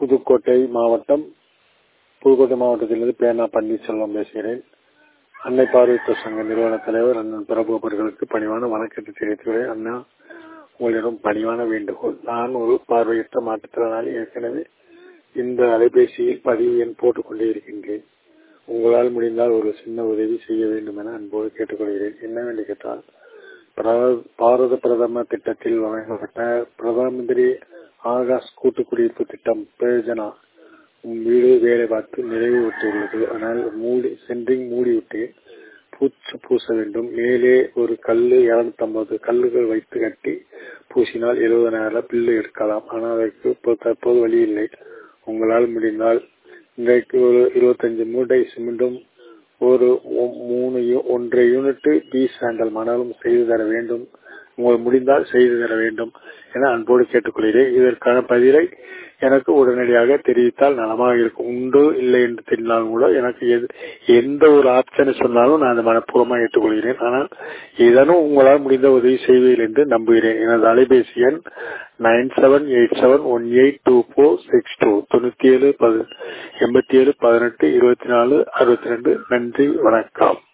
புதுக்கோட்டை மாவட்டம் புதுக்கோட்டை மாவட்டத்திலிருந்து பேனா பன்னீர்செல்வம் பேசுகிறேன் அன்னை பார்வையற்ற சங்க நிறுவன தலைவர் அண்ணன் பிரபு அவர்களுக்கு பணிவான வணக்கத்தை தெரிவித்துக்கிறேன் அண்ணா உங்களிடம் பணிவான வேண்டுகோள் நான் ஒரு பார்வையற்ற மாற்றுத்திறனாளி ஏற்கனவே இந்த அலைபேசியில் பதிவு எண் போட்டுக் கொண்டே இருக்கின்றேன் உங்களால் முடிந்தால் ஒரு சின்ன உதவி செய்ய வேண்டும் என அன்போடு கேட்டுக்கொள்கிறேன் என்னவென்று கேட்டால் பாரத பிரதமர் திட்டத்தில் வழங்கப்பட்ட பிரதம மந்திரி ஆகாஷ் கூட்டு குடியிருப்பு திட்டம் பிரயோஜனா வீடு வேலை பார்த்து நிறைவு விட்டுள்ளது ஆனால் மூடி சென்றிங் மூடிவிட்டு பூச்சு பூச வேண்டும் மேலே ஒரு கல்லு இருநூத்தி ஐம்பது கல்லுகள் வைத்து கட்டி பூசினால் எழுபதனாயிரம் பில்லு எடுக்கலாம் ஆனால் அதற்கு தற்போது வழி இல்லை உங்களால் முடிந்தால் இன்றைக்கு ஒரு இருபத்தஞ்சு மூட்டை சிமெண்டும் ஒரு மூணு ஒன்றரை யூனிட் பி சாண்டல் மணலும் செய்து தர வேண்டும் உங்கள் முடிந்தால் செய்து தர வேண்டும் என அன்போடு கேட்டுக்கொள்கிறேன் இதற்கான பதிலை எனக்கு உடனடியாக தெரிவித்தால் நலமாக இருக்கும் உண்டு இல்லை என்று தெரிந்தாலும் கூட எனக்கு எந்த ஒரு ஆப்ஷனை சொன்னாலும் நான் அதை மனப்பூர்வமாக ஏற்றுக்கொள்கிறேன் ஆனால் இதனும் உங்களால் முடிந்த உதவி செய்வீர்கள் என்று நம்புகிறேன் எனது அலைபேசி எண் nine seven eight seven one eight two four six two தொண்ணூத்தி ஏழு எண்பத்தி ஏழு பதினெட்டு இருபத்தி நாலு அறுபத்தி ரெண்டு நன்றி வணக்கம்